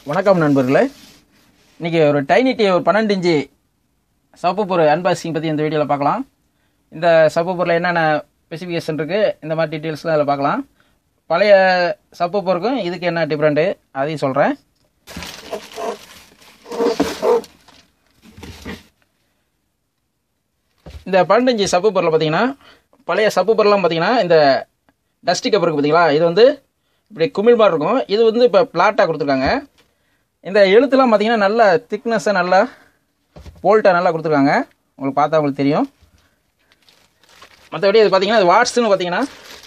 வணக்கம் நண்பர்களே இன்றைக்கி ஒரு டைனிட்டி ஒரு பன்னெண்டு இன்ச்சு சப்பு பொருள் அன்பாக்சிங் பற்றி இந்த வீடியோவில் பார்க்கலாம் இந்த சப்பு பொருளில் என்னென்ன ஸ்பெசிஃபிகேஷன் இருக்குது இந்த மாதிரி டீட்டெயில்ஸ்லாம் அதில் பார்க்கலாம் பழைய சப்பு பொருளுக்கும் இதுக்கு என்ன டிஃப்ரெண்ட்டு அதையும் சொல்கிறேன் இந்த பன்னெண்டு இன்ச்சு சப்பு பொருளை பார்த்தீங்கன்னா பழைய சப்பு பொருள்லாம் பார்த்தீங்கன்னா இந்த டஸ்டி கப் இருக்குது பார்த்தீங்களா இது வந்து இப்படி குமிழ் மாதிரி இருக்கும் இது வந்து இப்போ பிளாட்டாக கொடுத்துருக்காங்க இந்த எழுத்துலாம் பார்த்தீங்கன்னா நல்ல திக்னஸ்ஸை நல்லா போல்ட்டாக நல்லா கொடுத்துருக்காங்க உங்களுக்கு பார்த்தா உங்களுக்கு தெரியும் மற்றபடி இது பார்த்தீங்கன்னா இது வாட்ஸ்னு பார்த்தீங்கன்னா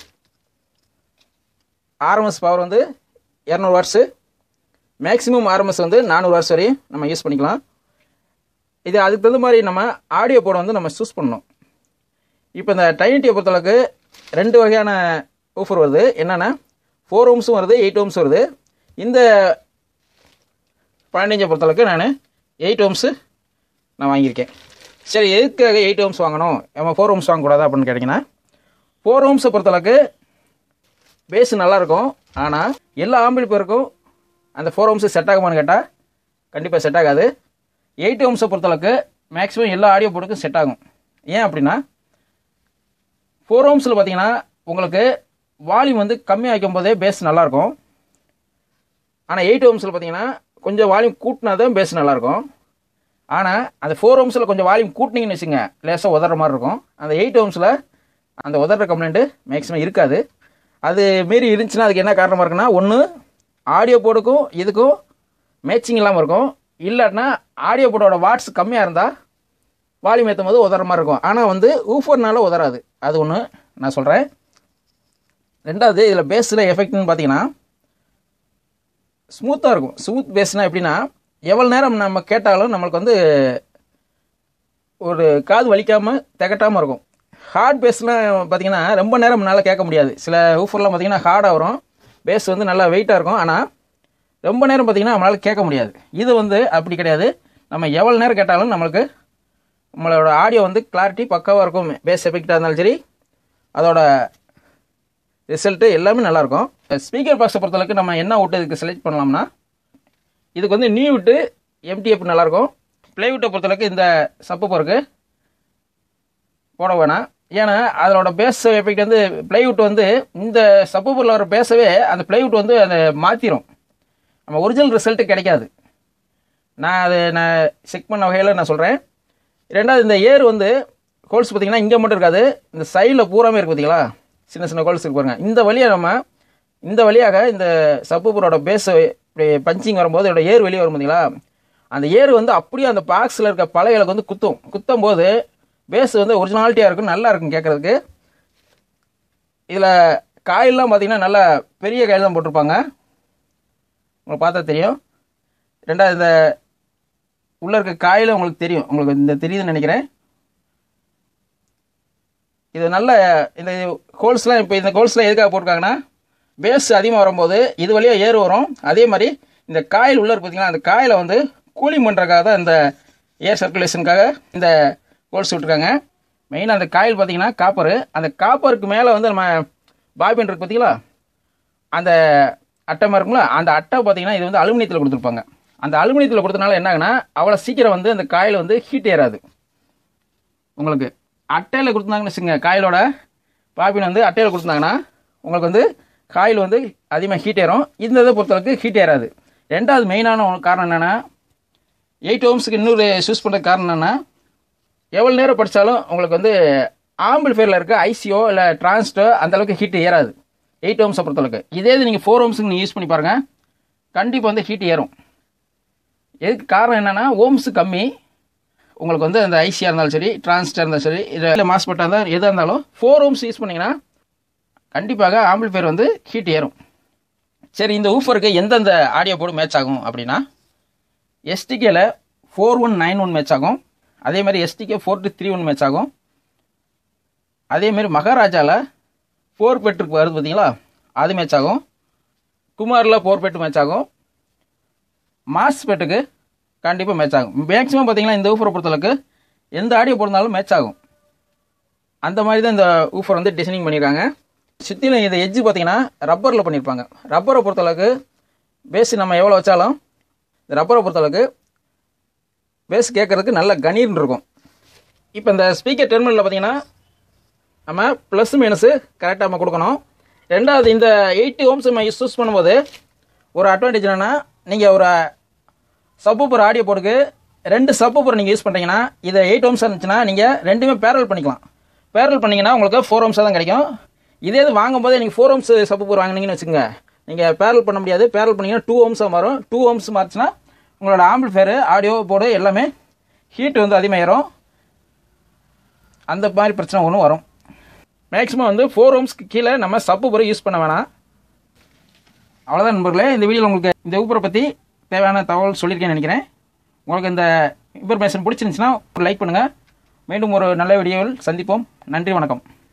ஆர்எம்எஸ் பவர் வந்து இரநூறு வாட்ஸு மேக்ஸிமம் ஆர்எம்எஸ் வந்து நானூறு வாட்ஸ் வரையும் நம்ம யூஸ் பண்ணிக்கலாம் இது அதுக்கு தகுந்த மாதிரி நம்ம ஆடியோ போர்டை வந்து நம்ம சூஸ் பண்ணணும் இப்போ இந்த டைனிட்டியை பொறுத்தளவுக்கு ரெண்டு வகையான ஊஃபர் வருது என்னென்னா ஃபோர் ஓம்ஸும் வருது எயிட் ஓம்ஸ் வருது இந்த பன்னெண்டு பொறுத்தளவுக்கு நான் எயிட் ஓம்ஸு நான் வாங்கியிருக்கேன் சரி எதுக்காக எயிட் ஓம்ஸ் வாங்கணும் நம்ம ஃபோர் ஓம்ஸ் வாங்கக்கூடாது அப்படின்னு கேட்டிங்கன்னா ஃபோர் ஓம்ஸை பொறுத்தளவுக்கு பேஸ் நல்லாயிருக்கும் ஆனால் எல்லா ஆம்பிள் பேருக்கும் அந்த ஃபோர் ஓம்ஸு செட் ஆகுமான்னு கேட்டால் கண்டிப்பாக செட் ஆகாது எயிட் ஓம்ஸை பொறுத்தளவுக்கு மேக்ஸிமம் எல்லா ஆடியோ போர்டுக்கும் செட் ஆகும் ஏன் அப்படின்னா ஃபோர் ஓம்ஸில் பார்த்தீங்கன்னா உங்களுக்கு வால்யூம் வந்து கம்மியாக வைக்கும் போதே பேஸ் நல்லாயிருக்கும் ஆனால் எயிட் ஓம்ஸில் பார்த்தீங்கன்னா கொஞ்சம் வால்யூம் கூட்டினா தான் பேஸ் நல்லாயிருக்கும் ஆனால் அந்த ஃபோர் ஓம்ஸில் கொஞ்சம் வால்யூம் கூட்டினீங்கன்னு வச்சுங்க லேசாக உதற மாதிரி இருக்கும் அந்த எயிட் ஓம்ஸில் அந்த உதற கம்ப்ளைண்ட்டு மேக்ஸிமம் இருக்காது அது மீறி இருந்துச்சுன்னா அதுக்கு என்ன காரணமாக இருக்குன்னா ஒன்று ஆடியோ போர்டுக்கும் இதுக்கும் மேட்சிங் இல்லாமல் இருக்கும் இல்லாட்டினா ஆடியோ போர்டோட வாட்ஸ் கம்மியாக இருந்தால் வால்யூம் ஏற்றும் போது உதற மாதிரி இருக்கும் ஆனால் வந்து ஊஃபர்னால உதறாது அது ஒன்று நான் சொல்கிறேன் ரெண்டாவது இதில் பேஸில் எஃபெக்ட்னு பார்த்தீங்கன்னா ஸ்மூத்தாக இருக்கும் ஸ்மூத் பேஸ்னால் எப்படின்னா எவ்வளோ நேரம் நம்ம கேட்டாலும் நம்மளுக்கு வந்து ஒரு காது வலிக்காமல் திகட்டாமல் இருக்கும் ஹார்ட் பேஸ்லாம் பார்த்தீங்கன்னா ரொம்ப நேரம் நம்மளால் கேட்க முடியாது சில ஊஃபர்லாம் பார்த்தீங்கன்னா ஹார்டாக வரும் பேஸ் வந்து நல்லா வெயிட்டாக இருக்கும் ஆனால் ரொம்ப நேரம் பார்த்தீங்கன்னா நம்மளால் கேட்க முடியாது இது வந்து அப்படி கிடையாது நம்ம எவ்வளோ நேரம் கேட்டாலும் நம்மளுக்கு நம்மளோட ஆடியோ வந்து கிளாரிட்டி பக்காவாக இருக்கும் பேஸ் எஃபெக்டாக இருந்தாலும் சரி அதோட ரிசல்ட்டு எல்லாமே நல்லாயிருக்கும் ஸ்பீக்கர் பாக்ஸை பொறுத்தளவுக்கு நம்ம என்ன விட்டு இதுக்கு செலக்ட் பண்ணலாம்னா இதுக்கு வந்து நியூ விட்டு எம்டிஎஃப் நல்லாயிருக்கும் ப்ளேவுட்டை பொறுத்தளவுக்கு இந்த சப்பு போருக்கு போட வேணாம் ஏன்னா அதனோட பேஸ் எஃபெக்ட் வந்து ப்ளைவுட் வந்து இந்த சப்பு பொருள் வர பேசவே அந்த ப்ளைவுட் வந்து அதை மாற்றிடும் நம்ம ஒரிஜினல் ரிசல்ட்டு கிடைக்காது நான் அது நான் செக் பண்ண வகையில் நான் சொல்கிறேன் ரெண்டாவது இந்த ஏர் வந்து ஹோல்ஸ் பார்த்தீங்கன்னா இங்கே மட்டும் இருக்காது இந்த சைடில் பூராமே இருக்குது பார்த்தீங்களா சின்ன சின்ன ஹோல்ஸ் இருக்கு பாருங்க இந்த வழியாக நம்ம இந்த வழியாக இந்த சப்புபுரோட பேஸ் இப்படி பஞ்சிங் வரும்போது இதோட ஏர் வெளியே வரும் பார்த்தீங்களா அந்த ஏர் வந்து அப்படியே அந்த பாக்ஸில் இருக்க பழையலுக்கு வந்து குத்தும் குத்தும் போது பேஸ் வந்து ஒரிஜினாலிட்டியாக இருக்கும் நல்லா இருக்கும் கேட்குறதுக்கு இதில் காயிலெலாம் பார்த்தீங்கன்னா நல்லா பெரிய காயில் தான் போட்டிருப்பாங்க உங்களுக்கு பார்த்தா தெரியும் ரெண்டாவது இந்த உள்ளே இருக்க காயில் உங்களுக்கு தெரியும் உங்களுக்கு இந்த தெரியுதுன்னு நினைக்கிறேன் இது நல்ல இந்த ஹோல்ஸ்லாம் இப்போ இந்த ஹோல்ஸ்லாம் எதுக்காக போட்டிருக்காங்கன்னா பேஸ் அதிகமாக வரும்போது இது வழியாக ஏறு வரும் அதே மாதிரி இந்த காயில் உள்ளே இருக்கு பார்த்தீங்களா அந்த காயில் வந்து கூலிங் பண்ணுறதுக்காக தான் இந்த ஏர் சர்க்குலேஷனுக்காக இந்த ஹோல்ஸ் விட்ருக்காங்க மெயினாக அந்த காயில் பார்த்தீங்கன்னா காப்பரு அந்த காப்பருக்கு மேலே வந்து நம்ம பாய்பென் இருக்கு பார்த்தீங்களா அந்த அட்டை மாதிரி இருக்குங்களா அந்த அட்டை பார்த்தீங்கன்னா இது வந்து அலுமினியத்தில் கொடுத்துருப்பாங்க அந்த அலுமினியத்தில் கொடுத்தனால என்ன ஆகுனா அவ்வளோ சீக்கிரம் வந்து அந்த காயில் வந்து ஹீட் ஏறாது உங்களுக்கு அட்டையில் கொடுத்துருந்தாங்கன்னு வச்சுங்க காயிலோட பாப்பின் வந்து அட்டையில் கொடுத்துருந்தாங்கன்னா உங்களுக்கு வந்து காயில் வந்து அதிகமாக ஹீட் ஏறும் இந்த இதை பொறுத்தளவுக்கு ஹீட் ஏறாது ரெண்டாவது மெயினான ஒரு காரணம் என்னென்னா எயிட் ஓம்ஸுக்கு இன்னொரு சூஸ் பண்ணுறதுக்கு காரணம் என்னென்னா எவ்வளோ நேரம் படித்தாலும் உங்களுக்கு வந்து ஆம்பிள் ஃபேரில் இருக்க ஐசியோ இல்லை டிரான்ஸ்டோ அந்தளவுக்கு ஹீட் ஏறாது எயிட் ஓம்ஸை பொறுத்தளவுக்கு இதே இது நீங்கள் ஃபோர் ஓம்ஸுக்கு நீங்கள் யூஸ் பண்ணி பாருங்கள் கண்டிப்பாக வந்து ஹீட் ஏறும் எதுக்கு காரணம் என்னென்னா ஓம்ஸு கம்மி உங்களுக்கு வந்து அந்த ஐசியாக இருந்தாலும் சரி டிரான்ஸ்டாக இருந்தாலும் சரி இல்லை மாஸ்பெட்டாக இருந்தால் எதாக இருந்தாலும் ஃபோர் ஓம்ஸ் யூஸ் பண்ணிங்கன்னா கண்டிப்பாக ஆம்பிள்ஃபேர் வந்து ஹீட் ஏறும் சரி இந்த ஊஃபருக்கு எந்தெந்த ஆடியோ போர்டு மேட்ச் ஆகும் அப்படின்னா எஸ்டிகேல four one nine one match ஆகும் அதே மாதிரி STK four two three one match ஆகும் அதேமாரி மகாராஜாவில் ஃபோர் பெட்டுக்கு வருது பார்த்தீங்களா அது மேட்ச் ஆகும் குமாரில் ஃபோர் பெட்டு மேட்ச் ஆகும் மாஸ் பெட்டுக்கு கண்டிப்பாக மேட்ச் ஆகும் மேக்ஸிமம் பார்த்தீங்கன்னா இந்த ஊஃபரை பொறுத்தளவுக்கு எந்த ஆடியோ போடுறதாலும் மேட்ச் ஆகும் அந்த மாதிரி தான் இந்த ஊஃபர் வந்து டிசைனிங் பண்ணியிருக்காங்க சுற்றிலும் இந்த எட்ஜு பார்த்தீங்கன்னா ரப்பரில் பண்ணியிருப்பாங்க ரப்பரை பொறுத்தளவுக்கு பேஸ் நம்ம எவ்வளோ வச்சாலும் இந்த ரப்பரை பொறுத்தளவுக்கு பேஸ் கேட்குறதுக்கு நல்ல கணீர்னு இருக்கும் இப்போ இந்த ஸ்பீக்கர் டெர்மினலில் பார்த்தீங்கன்னா நம்ம ப்ளஸ் மைனஸு கரெக்டாக நம்ம கொடுக்கணும் ரெண்டாவது இந்த எயிட்டி ஓம்ஸ் நம்ம யூஸ் பண்ணும்போது ஒரு அட்வான்டேஜ் என்னென்னா நீங்கள் ஒரு சப்பூப்பர் ஆடியோ போர்டுக்கு ரெண்டு சப்பூப்பர் நீங்கள் யூஸ் பண்ணுறீங்கன்னா இதை எயிட் ஓம்ஸ் இருந்துச்சுன்னா நீங்கள் ரெண்டுமே பேரல் பண்ணிக்கலாம் பேரல் பண்ணிங்கன்னா உங்களுக்கு ஃபோர் ஓம்ஸாக தான் கிடைக்கும் இதே இது வாங்கும்போதே நீங்கள் ஃபோர் ஓம்ஸ் சப்பூப்பர் வாங்கினீங்கன்னு வச்சுக்கோங்க நீங்கள் பேரல் பண்ண முடியாது பேரல் பண்ணிங்கன்னா டூ ஓம்ஸாக மாறும் டூ ஓம்ஸ் மாறுச்சுன்னா உங்களோட ஆம்பிள்ஃபேரு ஆடியோ போர்டு எல்லாமே ஹீட் வந்து அதிகமாயிரும் அந்த மாதிரி பிரச்சனை ஒன்றும் வரும் மேக்ஸிமம் வந்து ஃபோர் ஓம்ஸ்க்கு கீழே நம்ம சப்பூப்பரை யூஸ் பண்ண வேணாம் அவ்வளோதான் நண்பர்களே இந்த வீடியோவில் உங்களுக்கு இந்த ஊப்பரை பற்றி தேவையான தகவல் சொல்லியிருக்கேன்னு நினைக்கிறேன் உங்களுக்கு இந்த இன்ஃபர்மேஷன் பிடிச்சிருந்துச்சுன்னா லைக் பண்ணுங்கள் மீண்டும் ஒரு நல்ல வீடியோவில் சந்திப்போம் நன்றி வணக்கம்